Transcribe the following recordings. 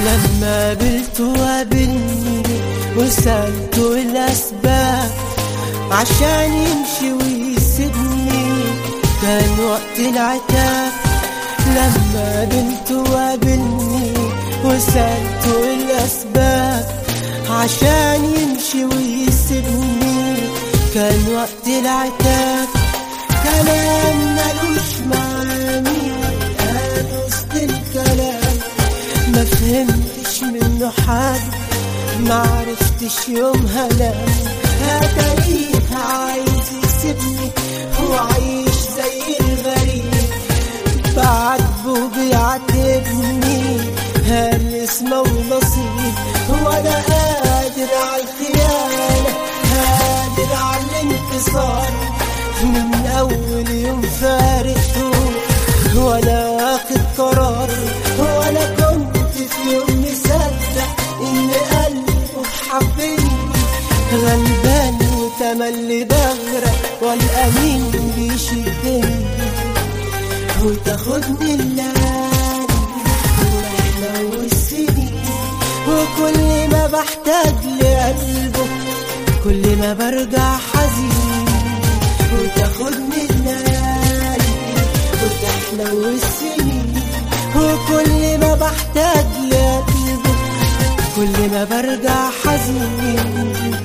لما قابلته وقابلني وسألته الأسباب عشان يمشي ويسيبني كان وقت العتاب لما قابلته وقابلني وسألته الأسباب عشان يمشي ويسيبني كان وقت العتاب كلام ملوش معاني قال وسط الكلام ما فهمتش منه حاجة ما عرفتش يومها لا هتاريه عايز يسيبني وعايش زي الغريب بعاتبه بيعاتبني هل اسمه ونصيب وانا قادر على الخيانة قادر على الانتصار من اول يوم فارقته وانا واخد قرار وانا كنت في يوم مصدق ان قلبه حبني غلبان وتملي بغرق والامين بيشدني وتاخدني الليالي ورحلة والسنين وكل ما بحتاج لقلبه كل ما برجع حزين وتاخدني الليالي وتحلى والسنين وكل ما بحتاج لقلبه كل ما برجع حزين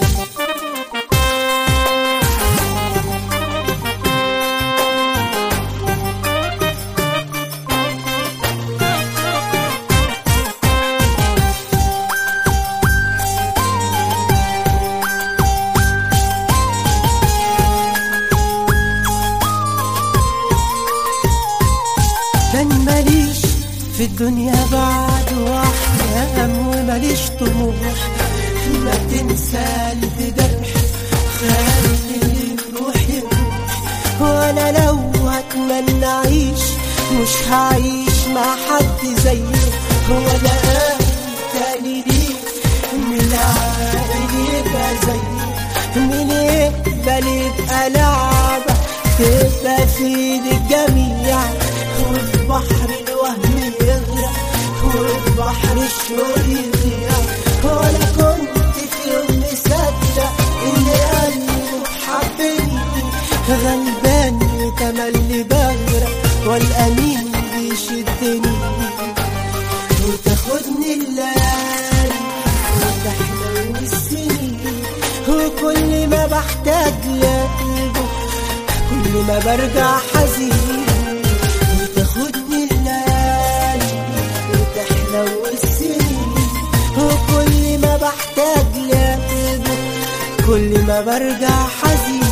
كان ماليش في الدنيا بعد واحلام وماليش طموح ما تنسى قلب جرح خلي اللي يروح يروح وانا لو هتمنى اعيش مش هعيش مع حد زيه هو ده تاني ليه من العاقل يبقى زيه من يقبل يبقى لعبة تبقى في ايد الجميع وفي بحر الوهم يغرق وفي بحر الشوق يضيع ولا كنت في يوم مصدق ان قلبه حبني غلبان وتملي بغرق والامين بيشدني وتاخدني الليالي وتحلى السنين وكل ما بحتاج لقلبه كل ما برجع حزين وتاخدني الليالي وتحلى السنين وكل ما بحتاج لقلبه كل ما برجع حزين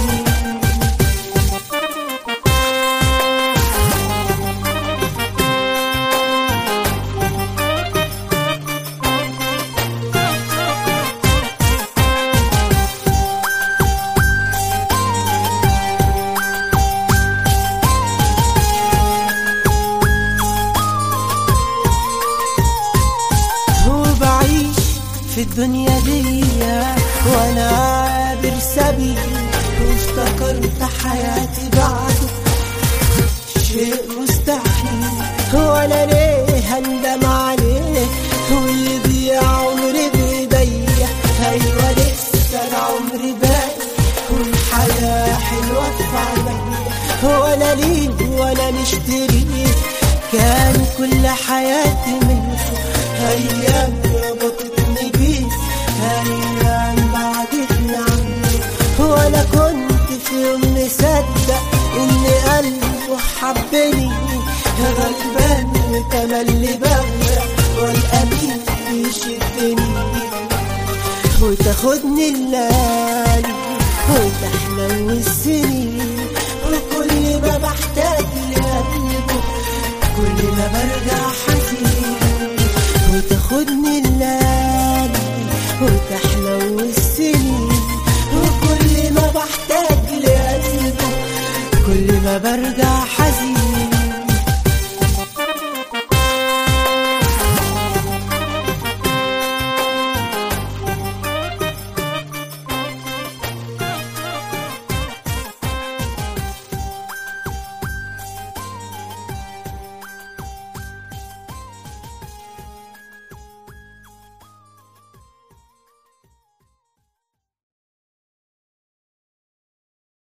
وبعيش في الدنيا دي وانا عابر سبيل وافتكرت حياتي بعده شيء مستحيل وانا ليه هندم عليه ويضيع عمري بايديا ايوه لسه العمر باقي والحياه حلوه في عينيا وانا ليه وانا مشتريه كان كل حياتي منه ايام ربطتني بيه ايام بعدتني عنه وانا كنت في يوم مصدق ان قلبه حبني غلبان وتملي بغرق والامين بيشدني وتاخدني الليالي وتحلى السنين وكل ما بحتاج لقلبه كل ما برجع حزين وتاخدني الليالي وتحلى السنين وكل ما بحتاج لقلبه كل ما برجع حزين